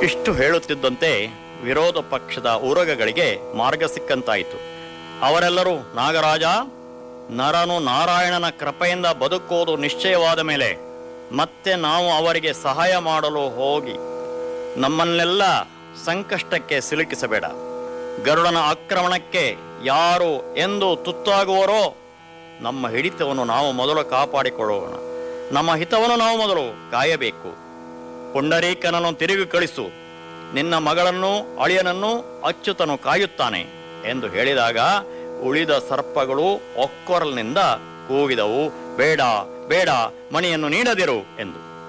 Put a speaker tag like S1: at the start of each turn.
S1: ಇಷ್ಟು ಹೇಳುತ್ತಿದ್ದಂತೆ ವಿರೋಧ ಪಕ್ಷದ ಉರಗಗಳಿಗೆ ಮಾರ್ಗ ಸಿಕ್ಕಂತಾಯಿತು ಅವರೆಲ್ಲರೂ ನಾಗರಾಜ ನರನು ನಾರಾಯಣನ ಕೃಪೆಯಿಂದ ಬದುಕುವುದು ನಿಶ್ಚಯವಾದ ಮೇಲೆ ಮತ್ತೆ ನಾವು ಅವರಿಗೆ ಸಹಾಯ ಮಾಡಲು ಹೋಗಿ ನಮ್ಮನ್ನೆಲ್ಲ ಸಂಕಷ್ಟಕ್ಕೆ ಸಿಲುಕಿಸಬೇಡ ಗರುಡನ ಆಕ್ರಮಣಕ್ಕೆ ಯಾರು ಎಂದು ತುತ್ತಾಗುವರೋ ನಮ್ಮ ಹಿಡಿತವನ್ನು ನಾವು ಮೊದಲು ಕಾಪಾಡಿಕೊಳ್ಳೋಣ ನಮ್ಮ ಹಿತವನ್ನು ನಾವು ಮೊದಲು ಕಾಯಬೇಕು ಪುಂಡರೀಕನನ್ನು ತಿರುಗಿ ಕಳಿಸು ನಿನ್ನ ಮಗಳನ್ನು ಅಳಿಯನನ್ನು ಅಚ್ಯುತನು ಕಾಯುತ್ತಾನೆ ಎಂದು ಹೇಳಿದಾಗ ಉಳಿದ ಸರ್ಪಗಳು ಒಕ್ಕೊರಲಿನಿಂದ ಕೂಗಿದವು ಬೇಡ ಬೇಡ ಮಣಿಯನ್ನು ನೀಡದಿರು ಎಂದು